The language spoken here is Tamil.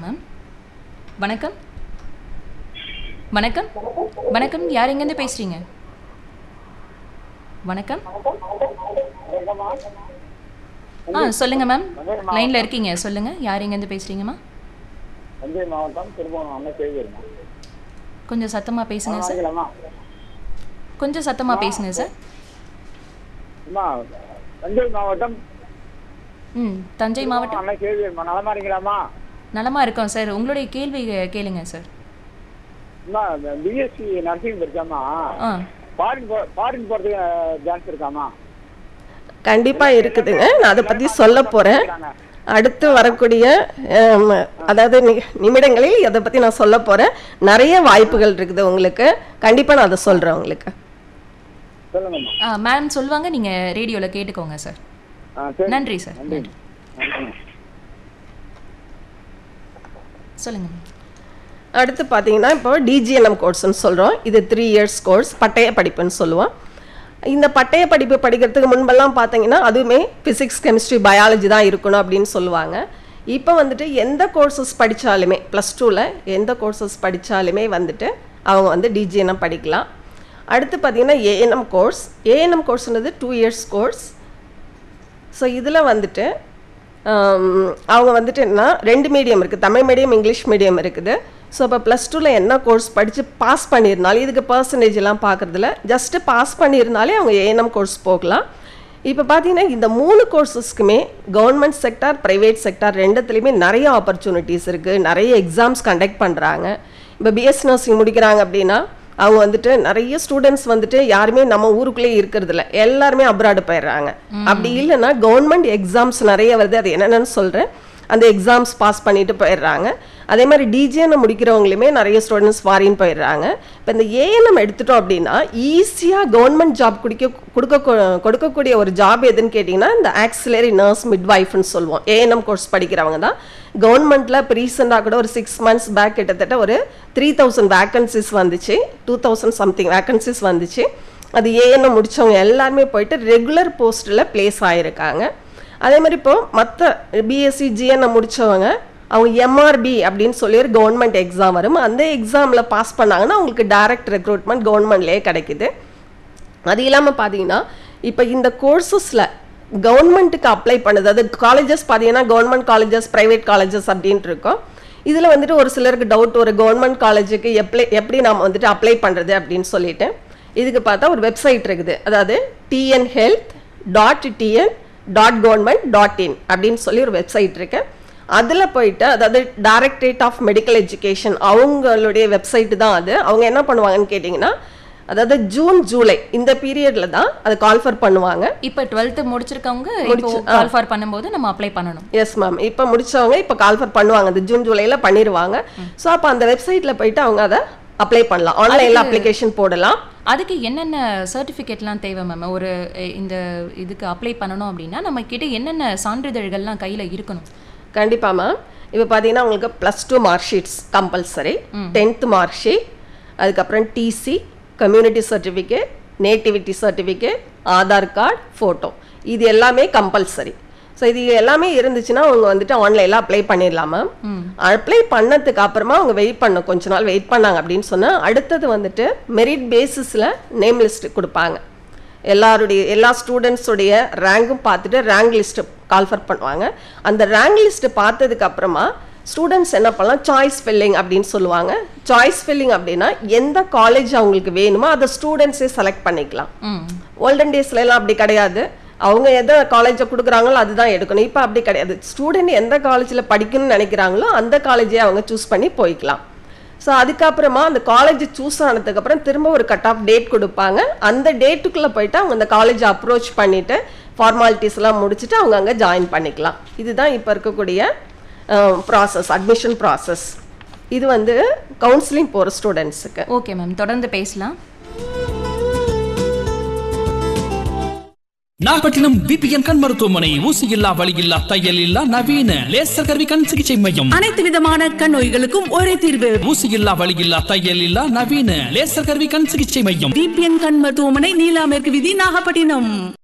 பேசலாம் மேம் வணக்கம் வணக்கம் வணக்கம் யார் எங்கேருந்து பேசுறீங்க வணக்கம் ஆ சொல்லுங்க மேம் லைன்ல இருக்கீங்க சொல்லுங்க யார் எங்கேருந்து பேசுறீங்கம்மா தஞ்சை மாவட்டம் திருபுவனம் அன்னை செய்திருமா கொஞ்சம் சத்தமா பேசுங்க சார் வாங்கிக்கலாமா கொஞ்சம் சத்தமா பேசுங்க சார் அம்மா தஞ்சை மாவட்டம் ம் தஞ்சை மாவட்டம் அன்னை செய்திருமா நலமா இருக்கலாமா நலமா இருக்கோம் சார் உங்களுடைய கேள்வி கேளுங்க சார் அம்மா பிஎஸ்சி நர்சிங் படிச்சாமா ஆ ஃபாரின் போ ஃபாரின் போகிறதுக்கு சான்ஸ் இருக்காமா கண்டிப்பா இருக்குதுங்க நான் அதை பத்தி சொல்ல போறேன் அடுத்து வரக்கூடிய ஹம், அதாவது நி- நிமிடங்களில் அதை பத்தி நான் சொல்ல போறேன் நிறைய வாய்ப்புகள் இருக்குது உங்களுக்கு கண்டிப்பா நான் அதை சொல்றேன் உங்களுக்கு சொல்லுங்கம்மா ஆ மேம் சொல்லுவாங்க நீங்க ரேடியோல கேட்டுக்கோங்க சார் ஆ சரி நன்றி சார் நன்றி நன்றி. சொல்லுங்க அடுத்து பார்த்தீங்கன்னா இப்போ டிஜிஎன்எம் கோர்ஸ்னு சொல்கிறோம் இது த்ரீ இயர்ஸ் கோர்ஸ் பட்டய படிப்புன்னு சொல்லுவோம் இந்த பட்டய படிப்பு படிக்கிறதுக்கு முன்பெல்லாம் பார்த்தீங்கன்னா அதுவுமே ஃபிசிக்ஸ் கெமிஸ்ட்ரி பயாலஜி தான் இருக்கணும் அப்படின்னு சொல்லுவாங்க இப்போ வந்துட்டு எந்த கோர்சஸ் படித்தாலுமே ப்ளஸ் டூவில் எந்த கோர்சஸ் படித்தாலுமே வந்துட்டு அவங்க வந்து டிஜிஎன்எம் படிக்கலாம் அடுத்து பார்த்தீங்கன்னா ஏஎன்எம் கோர்ஸ் ஏஎன்எம் கோர்ஸ்ன்றது டூ இயர்ஸ் கோர்ஸ் ஸோ இதில் வந்துட்டு ஆம், அவங்க வந்துட்டு என்ன ரெண்டு மீடியம் இருக்குது தமிழ் மீடியம் இங்கிலீஷ் மீடியம் இருக்குது ஸோ இப்போ ப்ளஸ் டூவில் என்ன கோர்ஸ் படித்து பாஸ் பண்ணியிருந்தாலும் இதுக்கு பர்சன்டேஜ் எல்லாம் பார்க்குறதுல ஜஸ்ட்டு பாஸ் பண்ணியிருந்தாலே அவங்க ஏஎன்எம் கோர்ஸ் போகலாம் இப்போ பார்த்தீங்கன்னா இந்த மூணு கோர்சஸ்க்குமே கவர்மெண்ட் செக்டார் ப்ரைவேட் செக்டார் ரெண்டுத்துலேயுமே நிறைய ஆப்பர்ச்சுனிட்டிஸ் இருக்குது நிறைய எக்ஸாம்ஸ் கண்டக்ட் பண்ணுறாங்க இப்போ பிஎஸ் நர்சிங் முடிக்கிறாங்க அப்படின்னா அவங்க வந்துட்டு நிறைய ஸ்டூடெண்ட்ஸ் வந்துட்டு யாருமே நம்ம ஊருக்குள்ளே இருக்கிறது இல்ல எல்லாருமே அப்ராடு போயிடுறாங்க அப்படி இல்லைன்னா கவர்மெண்ட் எக்ஸாம்ஸ் நிறைய வருது அது என்னென்னு சொல்கிறேன் அந்த எக்ஸாம்ஸ் பாஸ் பண்ணிட்டு போயிடுறாங்க அதே மாதிரி டிஜிஎன் முடிக்கிறவங்களுமே நிறைய ஸ்டூடெண்ட்ஸ் ஃபாரின் போயிடுறாங்க இப்போ இந்த ஏஎன்எம் எடுத்துட்டோம் அப்படின்னா ஈஸியாக கவர்மெண்ட் ஜாப் குடிக்க கொடுக்க கொடுக்கக்கூடிய ஒரு ஜாப் எதுன்னு கேட்டிங்கன்னா இந்த ஆக்சிலரி நர்ஸ் மிட்வைஃப்னு சொல்லுவோம் ஏஎன்எம் கோர்ஸ் படிக்கிறவங்க தான் கவர்மெண்ட்டில் இப்போ ரீசெண்டாக கூட ஒரு சிக்ஸ் மந்த்ஸ் பேக் கிட்டத்தட்ட ஒரு த்ரீ தௌசண்ட் வேக்கன்சிஸ் வந்துச்சு டூ தௌசண்ட் சம்திங் வேக்கன்சிஸ் வந்துச்சு அது ஏஎன்எம் முடிச்சவங்க எல்லாருமே போயிட்டு ரெகுலர் போஸ்ட்டில் ப்ளேஸ் ஆகிருக்காங்க அதே மாதிரி இப்போ மற்ற பிஎஸ்சி ஜிஎன்எம் முடிச்சவங்க அவங்க எம்ஆர்பி அப்படின்னு சொல்லி ஒரு கவர்மெண்ட் எக்ஸாம் வரும் அந்த எக்ஸாமில் பாஸ் பண்ணாங்கன்னா அவங்களுக்கு டைரக்ட் ரெக்ரூட்மெண்ட் கவர்மெண்ட்லேயே கிடைக்குது அது இல்லாமல் பார்த்தீங்கன்னா இப்போ இந்த கோர்சஸில் கவர்மெண்ட்டுக்கு அப்ளை பண்ணுது அது காலேஜஸ் பார்த்தீங்கன்னா கவர்மெண்ட் காலேஜஸ் ப்ரைவேட் காலேஜஸ் அப்படின்ட்டு இருக்கும் இதில் வந்துட்டு ஒரு சிலருக்கு டவுட் ஒரு கவர்மெண்ட் காலேஜுக்கு எப்ளை எப்படி நாம் வந்துட்டு அப்ளை பண்ணுறது அப்படின்னு சொல்லிட்டு இதுக்கு பார்த்தா ஒரு வெப்சைட் இருக்குது அதாவது TN health dot TN dot government dot in அப்படின்னு சொல்லி ஒரு வெப்சைட் இருக்கு அதில் போயிட்டு அதாவது டைரக்டரேட் ஆஃப் மெடிக்கல் எஜுகேஷன் அவங்களுடைய வெப்சைட் தான் அது அவங்க என்ன பண்ணுவாங்கன்னு கேட்டிங்கன்னா அதாவது ஜூன் ஜூலை இந்த பீரியட்ல தான் அது கால்ஃபர் பண்ணுவாங்க இப்போ டுவெல்த் முடிச்சிருக்கவங்க இப்போ முடிச்சு, ஆ. கால்ஃபார் பண்ணும்போது நம்ம அப்ளை பண்ணணும் எஸ் மேம் இப்போ முடிச்சவங்க இப்போ கால்ஃபர் பண்ணுவாங்க அது ஜூன் ஜூலைல பண்ணிடுவாங்க ஸோ அப்போ அந்த வெப்சைட்ல போயிட்டு அவங்க அதை அப்ளை பண்ணலாம் ஆன்லைனில் அப்ளிகேஷன் போடலாம் அதுக்கு என்னென்ன சர்டிஃபிகேட்லாம் தேவை மேம் ஒரு அஹ், இந்த இதுக்கு அப்ளை பண்ணணும் அப்படின்னா நம்ம கிட்ட என்னென்ன சான்றிதழ்கள்லாம் கையில இருக்கணும் கண்டிப்பாக மேம் இப்போ பார்த்தீங்கன்னா உங்களுக்கு plus two mark sheets compulsory tenth mark sheet அதுக்கப்புறம் TC community certificate nativity certificate Aadhaar card photo இது எல்லாமே கம்பல்சரி ஸோ இது எல்லாமே இருந்துச்சுன்னா அவங்க வந்துட்டு ஆன்லைனில் அப்ளை பண்ணிடலாம் மேம் அப்ளை பண்ணதுக்கு அப்புறமா அவங்க வெயிட் பண்ண கொஞ்ச நாள் வெயிட் பண்ணாங்க அப்படின்னு சொன்னால் அடுத்தது வந்துட்டு மெரிட் பேசிஸில் நேம் லிஸ்ட் கொடுப்பாங்க எல்லாருடைய எல்லா ஸ்டூடெண்ட்ஸுடைய ரேங்கும் பார்த்துட்டு ரேங்க் லிஸ்ட்டு கால்ஃபர் பண்ணுவாங்க அந்த ரேங்க் லிஸ்ட்டு பார்த்ததுக்கு அப்புறமா ஸ்டூடெண்ட்ஸ் என்ன பண்ணலாம் சாய்ஸ் ஃபில்லிங் அப்படின்னு சொல்லுவாங்க சாய்ஸ் ஃபில்லிங் அப்படின்னா எந்த காலேஜ் அவங்களுக்கு வேணுமோ அதை ஸ்டூடெண்ட்ஸே செலக்ட் பண்ணிக்கலாம் ம் ஓல்டன் டேஸ்ல எல்லாம் அப்படி கிடையாது அவங்க எந்த காலேஜை கொடுக்குறாங்களோ அதுதான் எடுக்கணும் இப்போ அப்படி கிடையாது ஸ்டூடெண்ட் எந்த காலேஜில் படிக்கணும்னு நினைக்கிறாங்களோ அந்த காலேஜே அவங்க சூஸ் பண்ணி போய்க்கலாம் ஸோ அதுக்கப்புறமா அந்த காலேஜ் சூஸ் ஆனதுக்கப்புறம் திரும்ப ஒரு கட் ஆஃப் டேட் கொடுப்பாங்க அந்த டேட்டுக்குள்ளே போயிட்டு அவங்க அந்த காலேஜை அப்ரோச் பண்ணிவிட்டு ஃபார்மாலிட்டிஸ் எல்லாம் முடிச்சுட்டு அவங்க அங்கே ஜாயின் பண்ணிக்கலாம் இதுதான் இப்போ இருக்கக்கூடிய ப்ராசஸ் அட்மிஷன் ப்ராசஸ் இது வந்து கவுன்சிலிங் போகிற ஸ்டூடெண்ட்ஸுக்கு ஓகே மேம் தொடர்ந்து பேசலாம் நாகப்பட்டினம் பிபிஎன் கண் மருத்துவமனை ஊசி இல்லா வலி இல்லா தையல் இல்லா நவீன லேசர் கருவி கண் சிகிச்சை மையம் அனைத்து விதமான கண் நோய்களுக்கும் ஒரே தீர்வு ஊசி இல்லா வலி இல்லா தையல் இல்லா நவீன லேசர் கருவி கண் சிகிச்சை மையம் டிபிஎன் கண் மருத்துவமனை நீலா மேற்கு விதி நாகப்பட்டினம்